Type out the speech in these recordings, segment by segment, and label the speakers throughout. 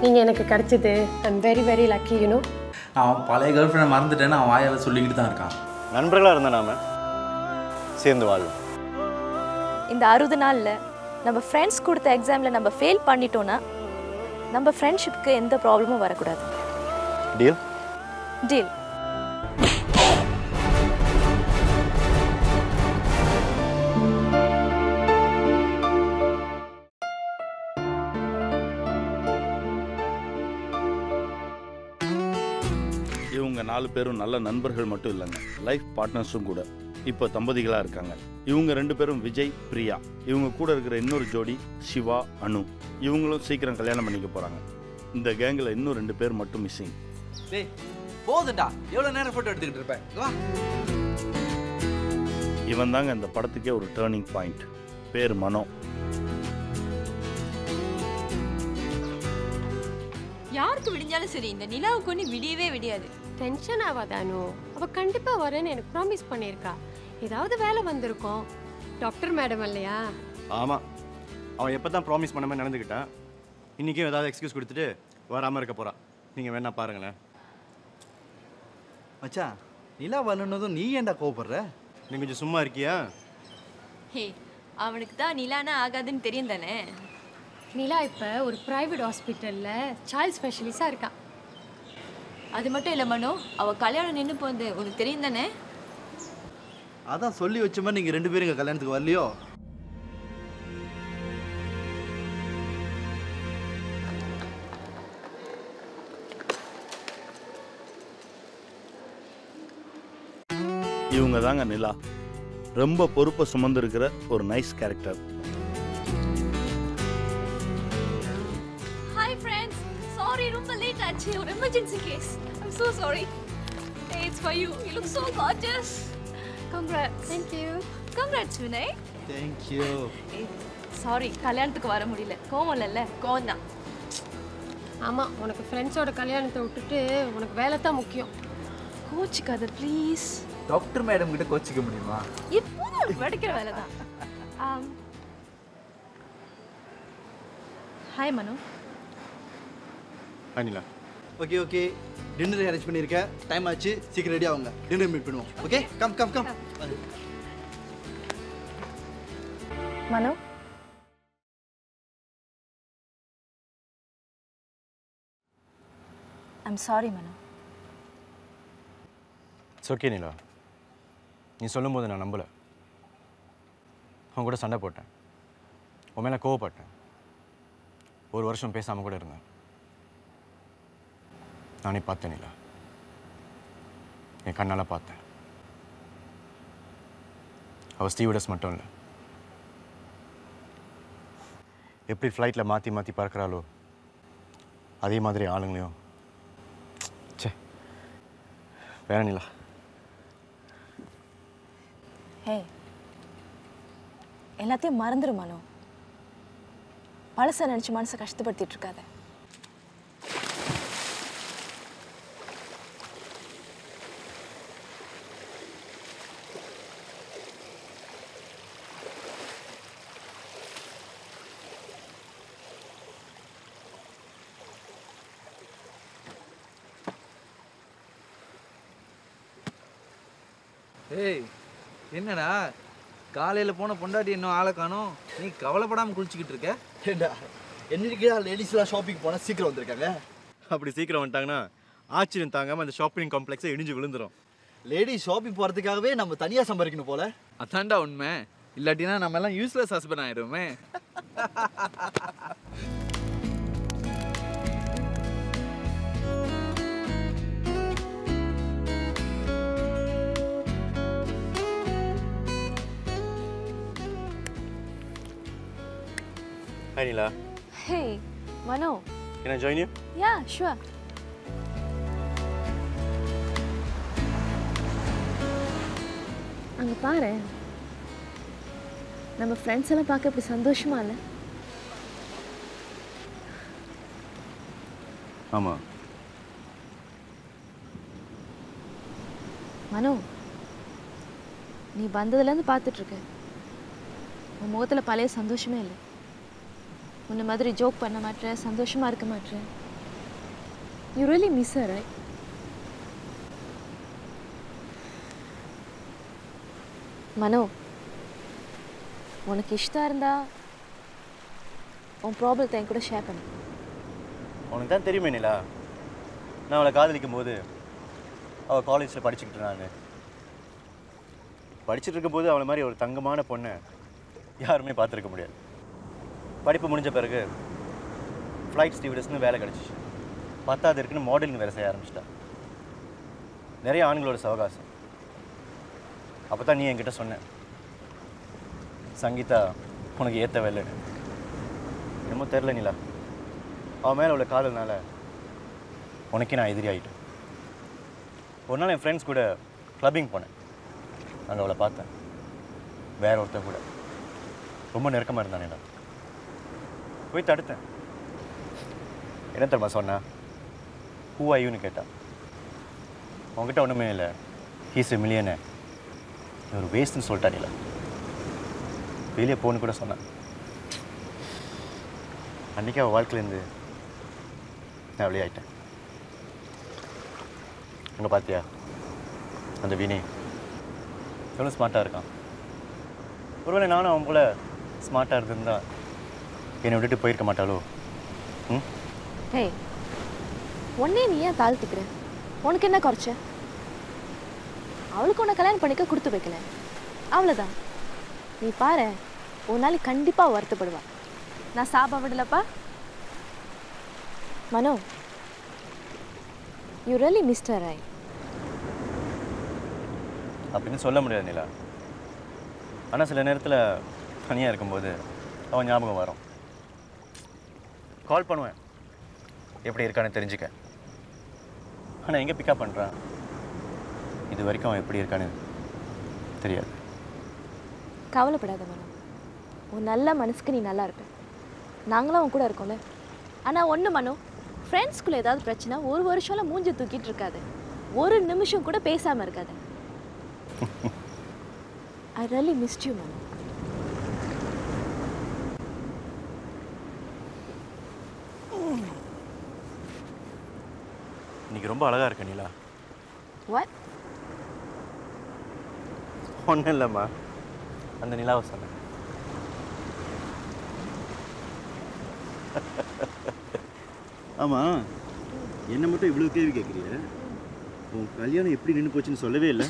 Speaker 1: நீங்கள் எனக்கு கிடைச்சது I'm very very lucky you know
Speaker 2: அவன் பழைய கேர்ள் ஃப்ரெண்டை மறந்துட்டேன்னு அவன் வாயால் சொல்லிக்கிட்டு தான் இருக்கான்
Speaker 3: நண்பர்களாக இருந்த நாம சேர்ந்து வாழும்
Speaker 4: இந்த அறுபது நாளில் நம்ம ஃப்ரெண்ட்ஸ் கொடுத்த எக்ஸாமில் நம்ம ஃபெயில் பண்ணிட்டோன்னா நம்ம ஃப்ரெண்ட்ஷிப்க்கு எந்த ப்ராப்ளமும் வரக்கூடாது
Speaker 3: டீல்
Speaker 4: டீல்
Speaker 5: இவங்க நாலு பேரும் நல்ல நண்பர்கள் மட்டும் இல்லைங்க லைஃப் பார்ட்னர்ஸும் கூட இப்போ தம்பதிகளாக இருக்காங்க இவங்க ரெண்டு பேரும் விஜய் பிரியா இவங்க கூட இருக்கிற இன்னொரு ஜோடி சிவா அனு இவங்களும் சீக்கிரம் கல்யாணம் பண்ணிக்க போகிறாங்க இந்த கேங்கில் இன்னும் ரெண்டு பேர் மட்டும் மிஸ்ஸிங்
Speaker 6: டேய் போதும்டா எவ்வளோ நேரம் ஃபோட்டோ எடுத்துக்கிட்டு இருப்பேன் இங்க வா
Speaker 5: இவன் தாங்க இந்த படத்துக்கே ஒரு டேர்னிங் பாயிண்ட் பேர் மனோ
Speaker 7: யாருக்கு விடிஞ்சாலும் சரி இந்த நிலாவுக்கு ஒன்று விடியவே விடியாது
Speaker 1: டென்ஷன் ஆகாதானு அவள் கண்டிப்பாக வரேன்னு எனக்கு ப்ராமிஸ் பண்ணியிருக்கா ஏதாவது வேலை வந்திருக்கோம் டாக்டர் மேடம் இல்லையா
Speaker 3: ஆமாம் அவன் எப்போ தான் ப்ராமிஸ் பண்ண மாதிரி நடந்துக்கிட்டான் இன்றைக்கும் ஏதாவது எக்ஸ்கியூஸ் கொடுத்துட்டு வராமல் இருக்க போகிறான் நீங்கள் வேணா பாருங்களேன்
Speaker 6: மச்சான் நிலா வரணுன்னதும் நீ ஏன்டா கோவப்படுற
Speaker 3: நீ கொஞ்சம் சும்மா இருக்கியா
Speaker 7: ஹே அவனுக்கு தான் நிலானா ஆகாதுன்னு தெரியும் தானே
Speaker 1: நிலா இப்போ ஒரு ப்ரைவேட் ஹாஸ்பிட்டலில் சைல்ட் ஸ்பெஷலிஸ்டாக இருக்கா
Speaker 7: அது மட்டும் இல்லை மனோ அவ கல்யாணம் நின்று போகுது உனக்கு தெரியும் தானே
Speaker 6: அதான் சொல்லி வச்ச மாதிரி நீங்கள் ரெண்டு பேரும் எங்கள் கல்யாணத்துக்கு வரலையோ
Speaker 5: இவங்க தாங்க நிலா ரொம்ப பொறுப்பை சுமந்திருக்கிற ஒரு nice character
Speaker 4: hi friends sorry ரொம்ப லேட் ஆச்சு ஒரு emergency case I'm so sorry it's for you you look so gorgeous congrats thank you congrats Vinay
Speaker 6: thank you
Speaker 4: sorry கல்யாணத்துக்கு வர முடியல கோவம் இல்லைல்ல கோவம் தான்
Speaker 1: ஆமாம் உனக்கு ஃப்ரெண்ட்ஸோட கல்யாணத்தை விட்டுட்டு உனக்கு வேலை தான் முக்கியம்
Speaker 4: கோச்சிக்காத ப்ளீஸ்
Speaker 6: டாக்டர் மேடம் கிட்ட கோச்சிக்க முடியுமா
Speaker 4: எப்போதும் உனக்கு வெடிக்கிற வேலை தான் hi Manu
Speaker 3: Anila
Speaker 6: okay okay dinner arrange பண்ணியிருக்கேன் டைம் ஆச்சு சீக்கிரம் ரெடி ஆகுங்க டின்னர் மீட் பண்ணுவோம் okay come come come
Speaker 4: Manu I'm sorry Manu
Speaker 3: it's okay Nila நீ சொல்லும்போது நான் நம்பலை அவன் கூட சண்டை போட்டேன் உன் மேலே கோவப்பட்டேன் ஒரு வருஷம் பேசாமல் கூட இருந்தேன் நானே பார்த்தேன் நிலா என் கண்ணால் பார்த்தேன் அவள் ஸ்டீவடஸ் மட்டும் இல்லை எப்படி ஃப்ளைட்டில் மாற்றி மாற்றி பறக்கிறாளோ அதே மாதிரி ஆளுங்களையும் ச்சே வேற நிலா
Speaker 4: ஹே எல்லாத்தையும் மறந்துடு மனு பழசை நினச்சி மனசை கஷ்டப்படுத்திட்டு இருக்காத
Speaker 6: ஏய் என்னடா காலையில் போன பொண்டாட்டி இன்னும் ஆளை காணோம் நீ கவலைப்படாமல் குளிச்சுக்கிட்டு இருக்க
Speaker 8: ஏண்டா என்னைக்கு லேடிஸ்லாம் ஷாப்பிங் போனால் சீக்கிரம் வந்திருக்காங்க
Speaker 3: அப்படி சீக்கிரம் வந்துட்டாங்கன்னா ஆச்சரியம் தாங்காமல் அந்த ஷாப்பிங் காம்ப்ளெக்ஸை இடிஞ்சு விழுந்துரும்
Speaker 8: லேடி ஷாப்பிங் போகிறதுக்காகவே நம்ம தனியாக சம்பாதிக்கணும் போல
Speaker 6: அதான்டா உண்மை இல்லாட்டினா நம்ம எல்லாம் யூஸ்லெஸ் ஹஸ்பண்ட் ஆயிடுமே
Speaker 3: hi Nila
Speaker 4: hey Manu
Speaker 3: can I join you
Speaker 4: yeah sure அங்கே பாரு நம்ம ஃப்ரெண்ட்ஸ் எல்லாம் பார்க்க இப்படி சந்தோஷமா இல்லை
Speaker 3: ஆமாம்
Speaker 4: மனு நீ வந்ததுலேருந்து பார்த்துட்ருக்க உன் முகத்தில் பழைய சந்தோஷமே இல்லை முன்ன மாதிரி ஜோக் பண்ண மாட்டேற சந்தோஷமாக இருக்க மாட்டேற
Speaker 7: you really miss her right Mano உனக்கு இஷ்டம் இருந்தா உன் ப்ராப்ளத்தை என் கூட ஷேர் பண்ணு
Speaker 3: உனக்கு தான் தெரியுமே நிலா நான் அவளை காதலிக்கும் போது அவள் காலேஜில் படிச்சுக்கிட்டு நான் படிச்சுட்டு இருக்கும்போது அவளை மாதிரி ஒரு தங்கமான பொண்ணை யாருமே பார்த்துருக்க முடியாது படிப்பு முடிஞ்ச பிறகு ஃப்ளைட் ஸ்டீவர்ஸ்னு வேலை கிடச்சிச்சு பத்தாவது இருக்குன்னு மாடலிங் வேலை செய்ய ஆரம்பிச்சிட்டா நிறைய ஆண்களோட சவகாசம் அப்போ தான் நீ என்கிட்ட சொன்ன சங்கீதா உனக்கு ஏற்ற வேலைன்னு என்னமோ தெரில நிலா அவன் மேலே உள்ள காதல்னால உனக்கே நான் எதிரி ஆகிட்டேன் ஒரு நாள் என் ஃப்ரெண்ட்ஸ் கூட கிளப்பிங் போனேன் அங்கே அவளை பார்த்தேன் வேற ஒருத்தன் கூட ரொம்ப நெருக்கமாக இருந்தானேடா போய் தடுத்தேன் என்ன தெரியுமா சொன்னா ஹூ ஐயூன்னு கேட்டா உங்ககிட்ட ஒன்றுமே இல்லை ஹீஸ் எ மில்லியனு ஒரு வேஸ்ட்னு சொல்லிட்டானில்ல வெளியே போன்னு கூட சொன்னேன் அன்றைக்கி அவள் வாழ்க்கையிலேருந்து நான் வெளியாயிட்டேன் அங்கே பார்த்தியா அந்த வினி எவ்வளோ ஸ்மார்ட்டாக இருக்கான் ஒருவேளை நானும் அவன் போல ஸ்மார்ட்டாக இருந்திருந்தா என்னை விட்டுட்டு போயிருக்க மாட்டாளோ ம்
Speaker 7: ஹே உன்னே நீ ஏன் தாழ்த்திக்கிற உனக்கு என்ன குறைச்ச அவளுக்கு உன்னை கல்யாணம் பண்ணிக்க கொடுத்து வைக்கல அவ்வளோதான் நீ பாரு ஒரு நாளைக்கு கண்டிப்பாக வருத்தப்படுவா நான் சாப விடலப்பா Mano you really missed her I
Speaker 3: அப்படின்னு சொல்ல முடியாது நிலா ஆனால் சில நேரத்தில் தனியாக இருக்கும்போது அவன் ஞாபகம் வரும் கால் பண்ணுவேன் எப்படி இருக்கான்னு தெரிஞ்சுக்க ஆனால் எங்கே பிக்கப் பண்ணுறான் இது வரைக்கும் அவன் எப்படி இருக்கான்னு தெரியாது
Speaker 7: கவலைப்படாத மனோ உன் நல்ல மனசுக்கு நீ நல்லா இருப்ப நாங்களும் அவன் கூட இருக்கோம்ல ஆனால் ஒன்று மனோ ஃப்ரெண்ட்ஸ்குள்ளே ஏதாவது பிரச்சனை ஒரு வருஷம்ல மூஞ்சி தூக்கிட்டு இருக்காது ஒரு நிமிஷம் கூட பேசாமல் இருக்காது I really missed you Mano
Speaker 3: இன்னைக்கு ரொம்ப அழகாக இருக்க நிலா
Speaker 7: வாட்
Speaker 3: ஒன்றும் இல்லைம்மா அந்த நிலாவை சொன்னேன் ஆமாம் என்ன மட்டும் இவ்வளோ கேள்வி கேட்குறீங்க உன் கல்யாணம் எப்படி நின்று போச்சுன்னு சொல்லவே இல்லை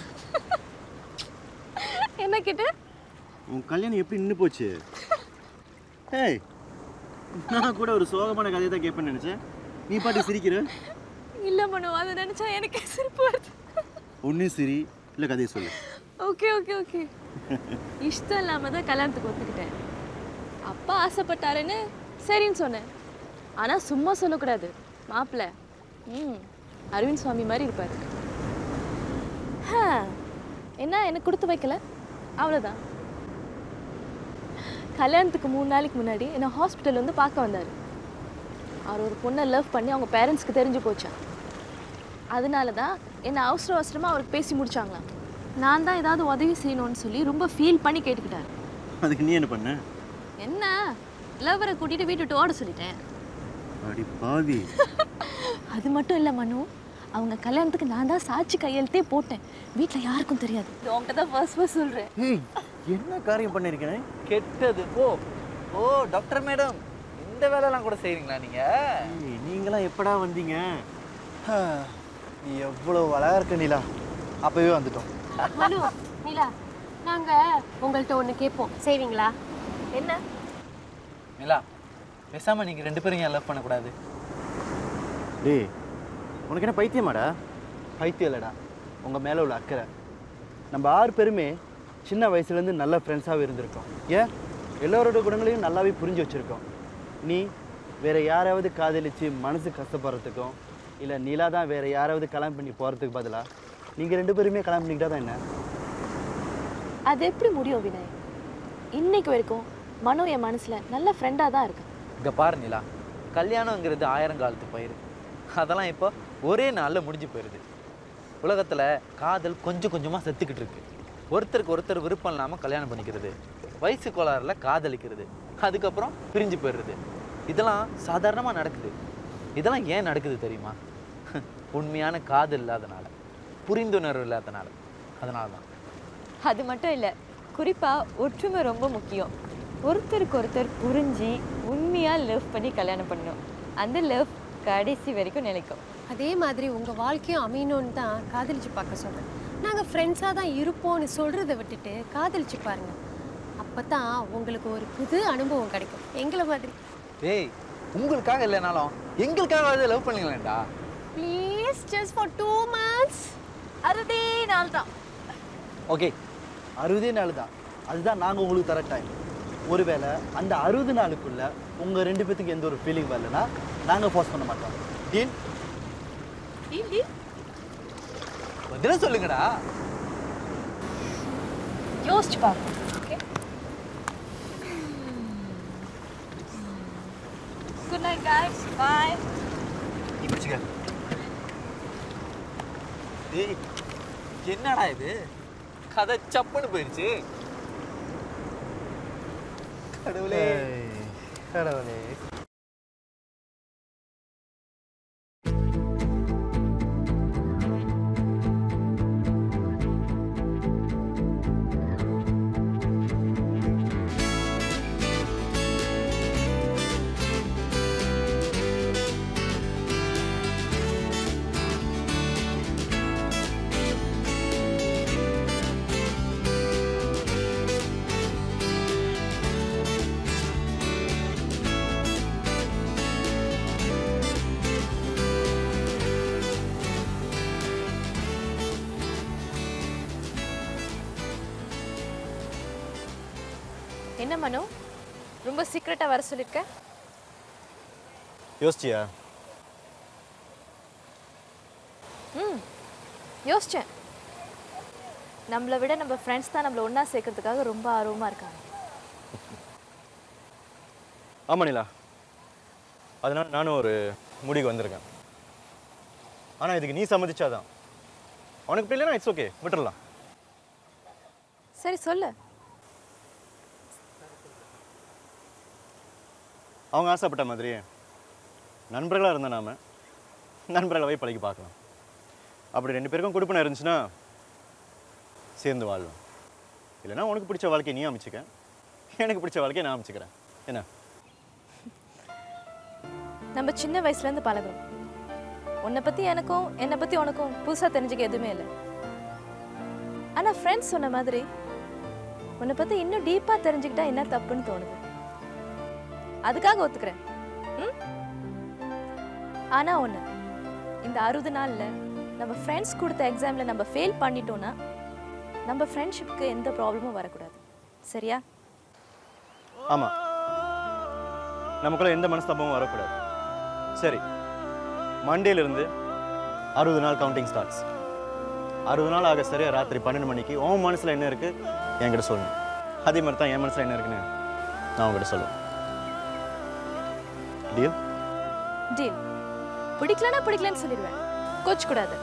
Speaker 7: என்ன கேட்டு
Speaker 3: உன் கல்யாணம் எப்படி நின்று போச்சு ஏய் நான் கூட ஒரு சோகமான கதையை தான் கேட்பேன்னு நினச்சேன் நீ பாட்டு சிரிக்கிற
Speaker 7: இல்லை மனோ அதை நினச்சா எனக்கு சிரிப்பு வருது
Speaker 3: ஒன்று சிரி இல்லை கதையை சொல்லு
Speaker 7: ஓகே ஓகே ஓகே இஷ்டம் இல்லாமல் தான் கல்யாணத்துக்கு ஒத்துக்கிட்டேன் அப்பா ஆசைப்பட்டாருன்னு சரின்னு சொன்னேன் ஆனால் சும்மா சொல்லக்கூடாது மாப்பிள்ளை ம் அரவிந்த் சுவாமி மாதிரி இருப்பார் ஹா, என்ன எனக்கு கொடுத்து வைக்கல அவ்வளோதான் கல்யாணத்துக்கு மூணு நாளைக்கு முன்னாடி என்னை ஹாஸ்பிட்டல் வந்து பார்க்க வந்தார் அவர் ஒரு பொண்ணை லவ் பண்ணி அவங்க பேரண்ட்ஸ்க்கு தெரிஞ்சு போச்சான் அதனால தான் என்னை அவசர அவசரமாக அவருக்கு பேசி முடிச்சாங்களாம் நான் தான் ஏதாவது உதவி செய்யணும்னு சொல்லி ரொம்ப ஃபீல் பண்ணி கேட்டுக்கிட்டாரு
Speaker 3: அதுக்கு நீ என்ன பண்ண
Speaker 7: என்ன லவ்வரை கூட்டிகிட்டு வீட்டு விட்டு ஓட சொல்லிட்டேன்
Speaker 3: அடி பாவி
Speaker 7: அது மட்டும் இல்லை மனு அவங்க கல்யாணத்துக்கு நான் தான் சாட்சி கையெழுத்தே போட்டேன் வீட்டில் யாருக்கும் தெரியாது உங்கள்கிட்ட தான் ஃபர்ஸ்ட் ஃபர்ஸ்ட் சொல்கிறேன்
Speaker 3: ஏய் என்ன காரியம் பண்ணியிருக்கேன்
Speaker 6: கெட்டது போ ஓ டாக்டர் மேடம் இந்த வேலைலாம் கூட செய்றீங்களா நீங்க
Speaker 3: ஏய், நீங்களாம் எப்படா வந்தீங்க
Speaker 8: நீ எவ்வளோ அழகா இருக்க நிலா அப்பவே வந்துட்டோம்
Speaker 1: மனு நீலா நாங்க உங்கள்ட்ட ஒண்ணு கேட்போம் செய்வீங்களா
Speaker 7: என்ன
Speaker 6: நிலா பேசாம நீங்க ரெண்டு பேரும் ஏன் லவ் பண்ணக்கூடாது
Speaker 3: டேய் உனக்கு என்ன பைத்தியமாடா
Speaker 8: பைத்தியம் இல்லைடா உங்கள் மேலே உள்ள அக்கறை நம்ம ஆறு பேருமே சின்ன வயசுலேருந்து நல்ல ஃப்ரெண்ட்ஸாகவே இருந்திருக்கோம் ஏன் எல்லோரோட குணங்களையும் நல்லாவே புரிஞ்சு வச்சுருக்கோம் நீ வேற யாராவது காதலிச்சு மனசு கஷ்டப்படுறதுக்கும் இல்லை நீலா தான் வேற யாராவது கல்யாணம் பண்ணி போகிறதுக்கு பதிலாக நீங்கள் ரெண்டு பேருமே கல்யாணம் பண்ணிக்கிட்டா தான் என்ன
Speaker 7: அது எப்படி முடியும் வினய் இன்னைக்கு வரைக்கும் மனு என் மனசில் நல்ல ஃப்ரெண்டாக தான் இருக்கு
Speaker 6: இங்க பாரு நிலா கல்யாணங்கிறது ஆயிரம் காலத்து பயிர் அதெல்லாம் இப்போ ஒரே நாளில் முடிஞ்சு போயிடுது உலகத்தில் காதல் கொஞ்சம் கொஞ்சமாக செத்துக்கிட்டு இருக்கு ஒருத்தருக்கு ஒருத்தர் விருப்பம் இல்லாமல் கல்யாணம் பண்ணிக்கிறது வயசு கோளாறுல காதலிக்கிறது அதுக்கப்புறம் பிரிஞ்சு போயிடுறது இதெல்லாம் சாதாரணமாக நடக்குது இதெல்லாம் ஏன் நடக்குது தெரியுமா உண்மையான காதல் இல்லாதனால புரிந்துணர்வு இல்லாதனால அதனால தான்
Speaker 7: அது மட்டும் இல்லை குறிப்பாக ஒற்றுமை ரொம்ப முக்கியம் ஒருத்தருக்கு ஒருத்தர் புரிஞ்சு உண்மையாக லவ் பண்ணி கல்யாணம் பண்ணணும் அந்த லவ் கடைசி வரைக்கும் நிலைக்கும்
Speaker 1: அதே மாதிரி உங்கள் வாழ்க்கையும் அமையணும்னு தான் காதலிச்சு பார்க்க சொல்கிறேன் நாங்கள் ஃப்ரெண்ட்ஸாக தான் இருப்போம்னு சொல்கிறத விட்டுட்டு காதலிச்சு பாருங்க அப்போ தான் உங்களுக்கு ஒரு புது அனுபவம் கிடைக்கும் எங்களை மாதிரி
Speaker 6: ஏய் உங்களுக்காக இல்லைனாலும் எங்களுக்காக லவ் பண்ணுங்களேன்டா
Speaker 1: please just for two months
Speaker 7: அறுபதே நாள் தான்
Speaker 8: ஓகே அறுபதே நாள் தான் அதுதான் நாங்கள் உங்களுக்கு தர டைம் ஒருவேளை அந்த அறுபது நாளுக்குள்ள உங்கள் ரெண்டு பேத்துக்கு எந்த ஒரு ஃபீலிங் வரலனா நாங்கள் ஃபோர்ஸ் பண்ண மாட்டோம் டீல்
Speaker 6: பதில சொல்லுங்கடா
Speaker 7: யோசிச்சு பார்ப்போம் okay good night guys bye
Speaker 6: நீ பிடிச்சிக்க டேய் என்னடா இது கதை சப்புன்னு போயிடுச்சு கடவுளே
Speaker 8: கடவுளே
Speaker 7: என்ன மனு ரொம்ப சீக்கிரட்டாக வர சொல்லியிருக்க
Speaker 3: யோசிச்சியா
Speaker 7: ம் யோசித்தேன் நம்மளை விட நம்ம ஃப்ரெண்ட்ஸ் தான் நம்மளை ஒன்றா சேர்க்கறதுக்காக ரொம்ப ஆர்வமாக இருக்காங்க
Speaker 3: ஆமாம் நிலா அதனால நானும் ஒரு முடிவுக்கு வந்திருக்கேன் ஆனால் இதுக்கு நீ சம்மதிச்சாதான் அவனுக்கு பிடிக்கலனா இட்ஸ் ஓகே விட்டுறலாம்
Speaker 7: சரி சொல்லு
Speaker 3: அவங்க ஆசைப்பட்ட மாதிரியே நண்பர்களாக இருந்த நாம நண்பர்களாகவே பழகி பார்க்கலாம் அப்படி ரெண்டு பேருக்கும் கொடுப்பனை இருந்துச்சுன்னா சேர்ந்து வாழலாம் இல்லைன்னா உனக்கு பிடிச்ச வாழ்க்கையை நீ அமைச்சுக்க எனக்கு பிடிச்ச வாழ்க்கையை நான் அமைச்சுக்கிறேன் என்ன
Speaker 7: நம்ம சின்ன வயசுலேருந்து பழகுறோம் உன்னை பற்றி எனக்கும் என்னை பற்றி உனக்கும் புதுசாக தெரிஞ்சுக்க எதுவுமே இல்லை ஆனால் ஃப்ரெண்ட்ஸ் சொன்ன மாதிரி உன்னை பற்றி இன்னும் டீப்பாக தெரிஞ்சுக்கிட்டா என்ன தப்புன்னு தோணுது அதுக்காக ஒத்துக்கிறேன் ம் ஆனால் ஒன்று இந்த அறுபது நாளில் நம்ம ஃப்ரெண்ட்ஸ் கொடுத்த எக்ஸாமில் நம்ம ஃபெயில் பண்ணிட்டோன்னா நம்ம ஃப்ரெண்ட்ஷிப்க்கு எந்த ப்ராப்ளமும் வரக்கூடாது சரியா
Speaker 3: ஆமாம் நமக்குள்ள எந்த மனஸ்தாபமும் வரக்கூடாது சரி மண்டேலேருந்து அறுபது நாள் கவுண்டிங் ஸ்டார்ட்ஸ் அறுபது நாள் ஆக சரியா ராத்திரி பன்னெண்டு மணிக்கு உன் மனசில் என்ன இருக்குது என்கிட்ட சொல்லணும் அதே மாதிரி தான் என் மனசில் என்ன இருக்குன்னு நான் உங்ககிட்ட சொல்லுவேன் டீல்
Speaker 7: டீல் பிடிக்கலனா பிடிக்கலன்னு சொல்லிடுவேன் கோச் கூடாது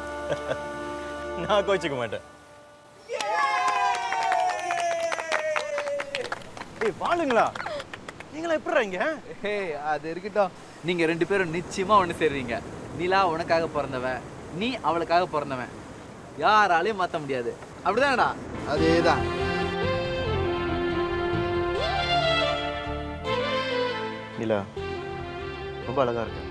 Speaker 3: நான் கோச்சிக்க மாட்டேன் ஏய் வாழுங்களா நீங்களா எப்படி இங்க
Speaker 6: ஹே அது இருக்கட்டும் நீங்க ரெண்டு பேரும் நிச்சயமா ஒன்று சேர்றீங்க நிலா உனக்காக பிறந்தவன் நீ அவளுக்காக பிறந்தவன் யாராலையும் மாற்ற முடியாது அப்படிதானடா
Speaker 8: அதேதான்
Speaker 3: நிலா ரொம்ப அழகா இருக்கு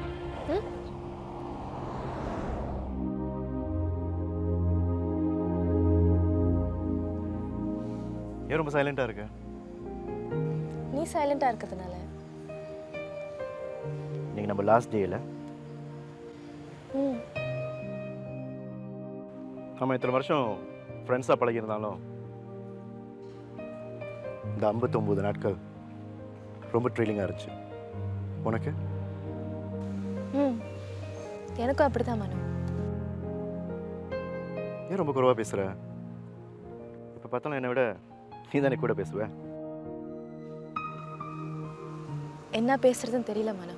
Speaker 3: ஏன் ரொம்ப சைலண்டா இருக்கு
Speaker 7: நீ சைலண்டாக இருக்கிறதுனால
Speaker 3: இன்னைக்கு நம்ம லாஸ்ட் டேல
Speaker 7: ம்
Speaker 3: நம்ம இத்தனை வருஷம் ஃப்ரெண்ட்ஸாக பழகியிருந்தாலும் இந்த ஐம்பத்தொம்போது நாட்கள் ரொம்ப ட்ரீலிங்காக இருந்துச்சு உனக்கு
Speaker 7: ம் எனக்கும் அப்படி தான் மனு
Speaker 3: ஏன் ரொம்ப குறைவாக பேசுகிற இப்போ பார்த்தாலும் என்னை விட நீ தானே கூட பேசுவ
Speaker 7: என்ன பேசுறதுன்னு தெரியல மனு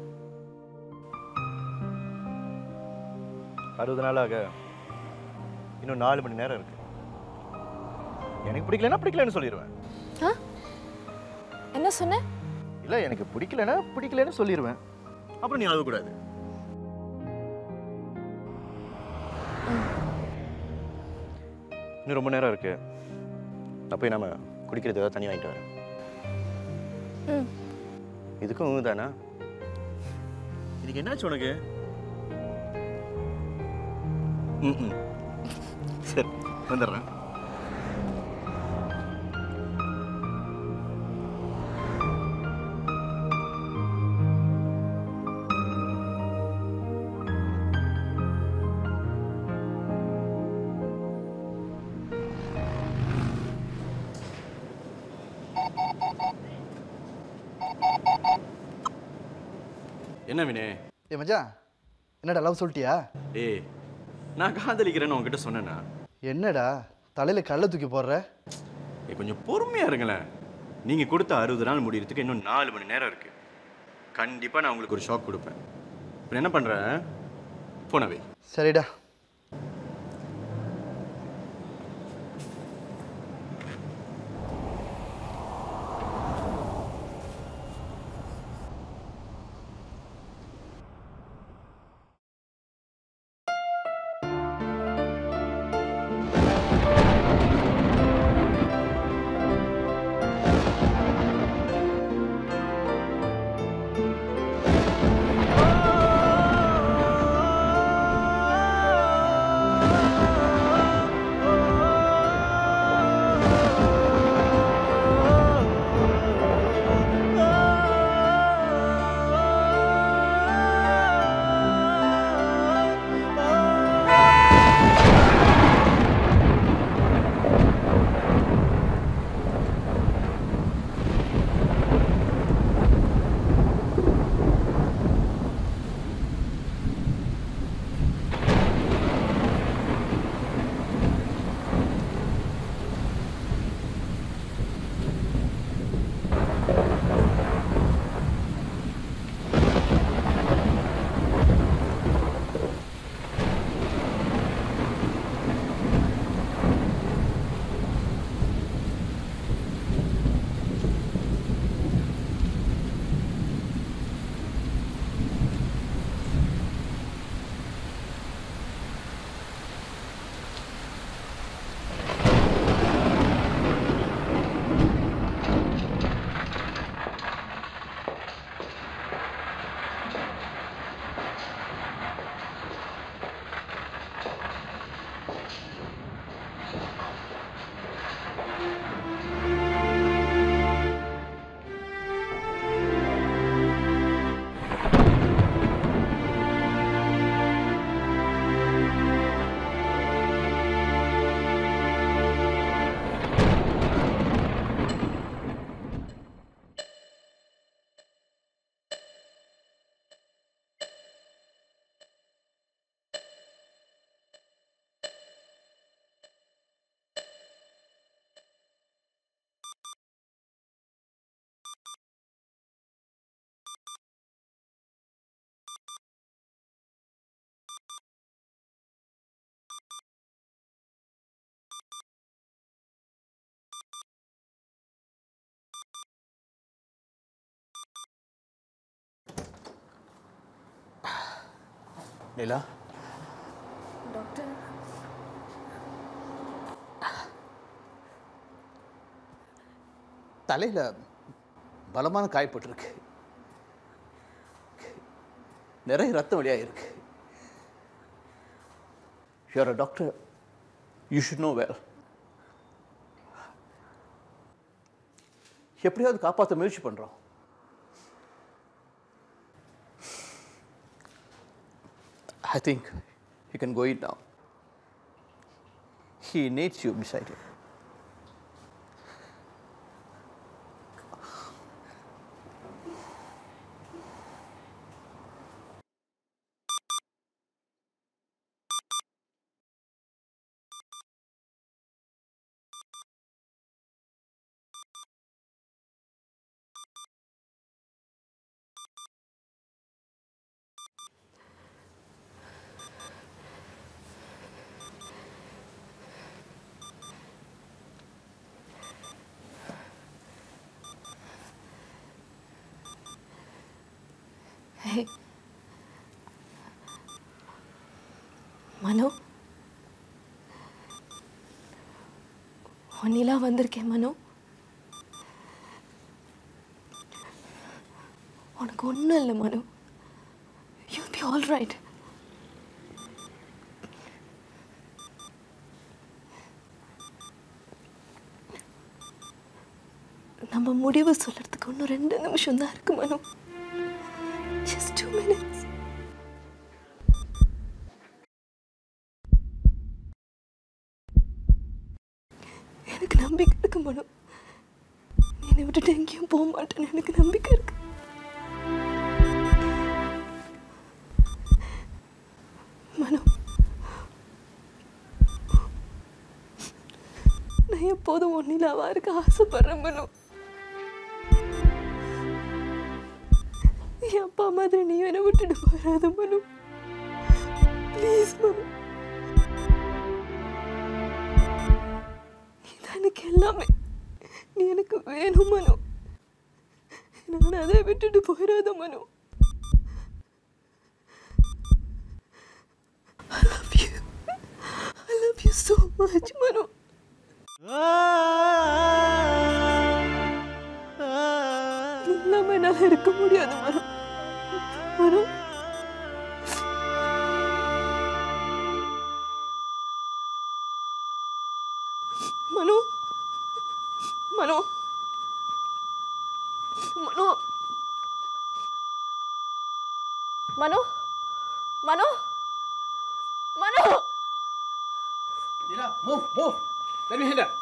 Speaker 3: அறுபது நாளாக இன்னும் நாலு மணி நேரம் இருக்கு எனக்கு பிடிக்கலன்னா பிடிக்கலன்னு சொல்லிடுவேன்
Speaker 7: ஆ என்ன சொன்ன
Speaker 3: இல்லை எனக்கு பிடிக்கலன்னா பிடிக்கலன்னு சொல்லிடுவேன் அப்புறம் நீ அழக்கூடாது இன்னும் ரொம்ப நேரம் இருக்கு நான் போய் நம்ம குடிக்கிறது ஏதாவது தண்ணி வாங்கிட்டு வரேன்
Speaker 7: ம்
Speaker 3: இதுக்கும் ஊ தானா இதுக்கு என்னாச்சு உனக்கு ம் ம் சரி வந்துடுறேன் என்ன வினே
Speaker 8: ஏ மச்சான் என்னடா லவ் சொல்லிட்டியா
Speaker 3: ஏய் நான் காதலிக்கிறேன்னு உன்கிட்ட சொன்னேனா
Speaker 8: என்னடா தலையில் கல்லை தூக்கி போடுற
Speaker 3: ஏய் கொஞ்சம் பொறுமையாக இருங்களேன் நீங்கள் கொடுத்த அறுபது நாள் முடியறதுக்கு இன்னும் நாலு மணி நேரம் இருக்குது கண்டிப்பாக நான் உங்களுக்கு ஒரு ஷாக் கொடுப்பேன் இப்போ என்ன பண்ணுறேன் போனவே
Speaker 8: சரிடா
Speaker 2: லீலா
Speaker 7: டாக்டர்
Speaker 2: தலையில் பலமான காயப்பட்டிருக்கு நிறைய ரத்தம் வெளியாக இருக்கு you are a doctor you should know well எப்படியாவது காப்பாற்ற முயற்சி பண்ணுறோம் I think you can go it now. He needs you beside him.
Speaker 7: Hey. மனு உன் நிலா வந்திருக்கேன் மனோ உனக்கு ஒன்றும் இல்லை Mano you be all right நம்ம முடிவு சொல்றதுக்கு இன்னும் ரெண்டு நிமிஷம் தான் இருக்கு மனோ ஜஸ்ட் டூ மினிட்ஸ் எனக்கு நம்பிக்கை இருக்கு மனோ நீ என்னை விட்டுட்டு எங்கேயும் போக மாட்டேன்னு எனக்கு நம்பிக்கை இருக்கு மனோ நான் எப்போதும் ஒன்னிலாவா இருக்க ஆசைப்படுறேன் மனோ என் அப்பா மாதிரி நீ என்னை விட்டுட்டு போயிடாத மனு ப்ளீஸ் மனு நீதான் எனக்கு எல்லாமே நீ எனக்கு வேணும் மனு நான் அதை விட்டுட்டு போயிடாத மனு I love you. I love you so much, Manu. நீ இல்லாம என்னால இருக்க முடியாது மனு மனு மனு மனு மனு மனு மனு மனு
Speaker 2: Nila, move, move. Let me handle.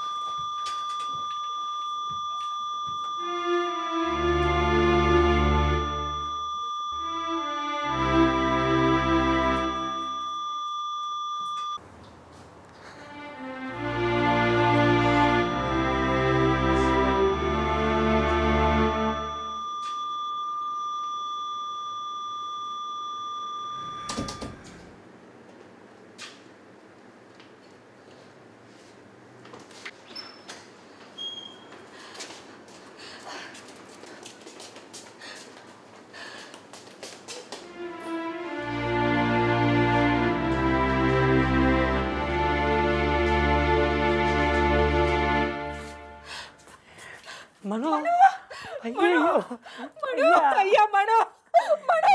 Speaker 9: மனோ ஐயோ
Speaker 10: மனோ ஐயா மனோ மனோ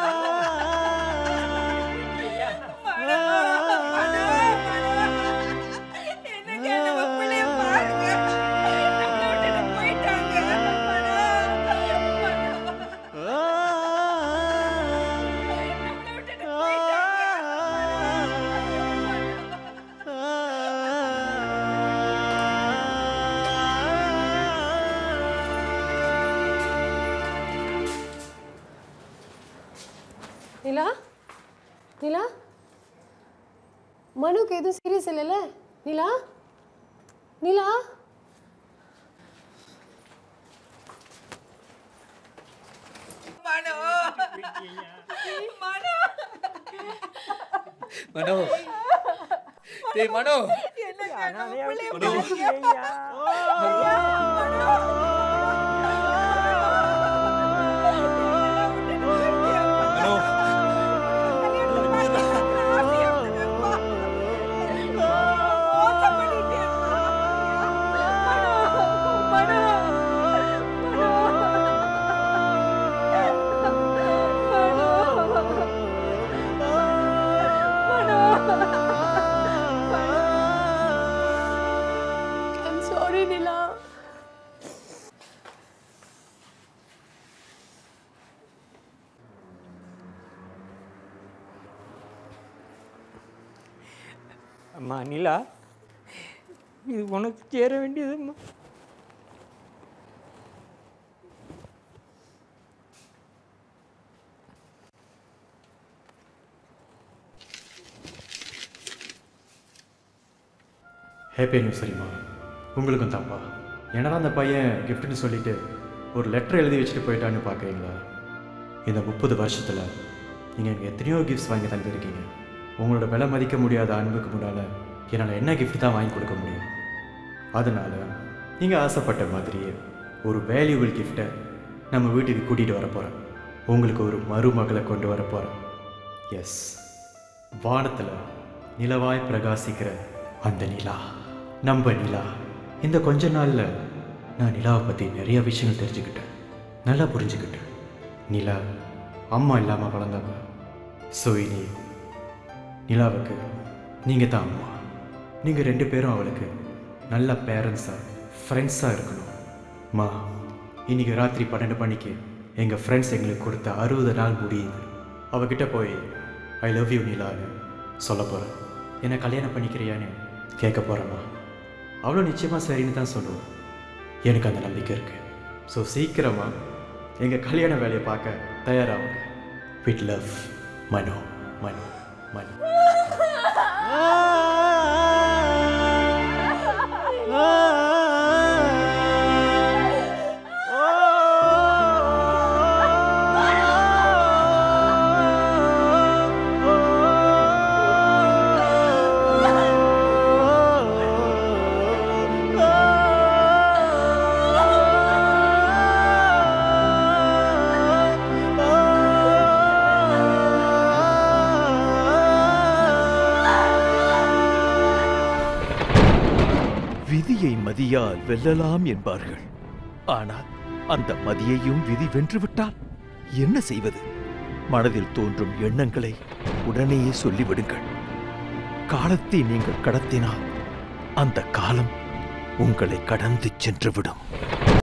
Speaker 10: மனோ மனோ என்னங்க நம்ம பிள்ளைய பாருங்க நம்மளை விட்டுட்டு போயிட்டாங்க மனோ மனோ நம்மளை விட்டுட்டு
Speaker 1: நிலா நிலா மனுக்கு எதுவும் சீரியஸ் இல்லைல்ல நிலா நிலா
Speaker 10: மனோ மனோ
Speaker 9: மனோ டேய் மனோ
Speaker 10: என்னங்க நம்ம பிள்ளைய
Speaker 9: மனோ.
Speaker 10: பாருங்க
Speaker 9: மனோ
Speaker 7: I'm sorry, Nila.
Speaker 9: அம்மா நிலா இது உனக்கு சேர வேண்டியதும்மா
Speaker 11: ஹேப்பி அனிவர்சரிம்மா உங்களுக்கும் தான்ப்பா என்னடா அந்த பையன் கிஃப்ட்னு சொல்லிட்டு ஒரு லெட்டர் எழுதி வச்சுட்டு போயிட்டான்னு பார்க்குறீங்களா இந்த முப்பது வருஷத்தில் நீங்கள் எனக்கு எத்தனையோ கிஃப்ட்ஸ் வாங்கி தந்திருக்கீங்க உங்களோட விலை மதிக்க முடியாத அன்புக்கு முன்னால் என்னால் என்ன கிஃப்ட் தான் வாங்கி கொடுக்க முடியும் அதனால் நீங்கள் ஆசைப்பட்ட மாதிரியே ஒரு வேல்யூபிள் கிஃப்ட்டை நம்ம வீட்டுக்கு கூட்டிகிட்டு வர போகிறேன் உங்களுக்கு ஒரு மருமகளை கொண்டு வர போகிறேன் எஸ் வானத்தில் நிலவாய் பிரகாசிக்கிற அந்த நிலா நம்ப நிலா இந்த கொஞ்ச நாளில் நான் நிலாவை பற்றி நிறைய விஷயங்கள் தெரிஞ்சுக்கிட்டேன் நல்லா புரிஞ்சுக்கிட்டேன் நிலா அம்மா இல்லாமல் வளர்ந்தவங்க ஸோ இனி நிலாவுக்கு நீங்கள் தான் அம்மா நீங்கள் ரெண்டு பேரும் அவளுக்கு நல்ல பேரண்ட்ஸாக ஃப்ரெண்ட்ஸாக இருக்கணும் மா இன்னைக்கு ராத்திரி பன்னெண்டு மணிக்கு எங்கள் ஃப்ரெண்ட்ஸ் எங்களுக்கு கொடுத்த அறுபது நாள் முடியுது அவகிட்ட போய் ஐ லவ் யூ நிலான்னு சொல்ல போகிறேன் என்னை கல்யாணம் பண்ணிக்கிறியான்னு கேட்க போகிறேம்மா அவ்வளோ நிச்சயமாக சரின்னு தான் சொல்லுவோம் எனக்கு அந்த நம்பிக்கை இருக்குது ஸோ சீக்கிரமாக எங்கள் கல்யாண வேலையை பார்க்க தயாராகுங்க வித் லவ் மனோ மனோ மனோ
Speaker 12: விதியை மதியால் வெல்லலாம் என்பார்கள் ஆனால் அந்த மதியையும் விதி வென்றுவிட்டால் என்ன செய்வது மனதில் தோன்றும் எண்ணங்களை உடனேயே சொல்லிவிடுங்கள் காலத்தை நீங்கள் கடத்தினால் அந்த காலம் உங்களை கடந்து சென்றுவிடும்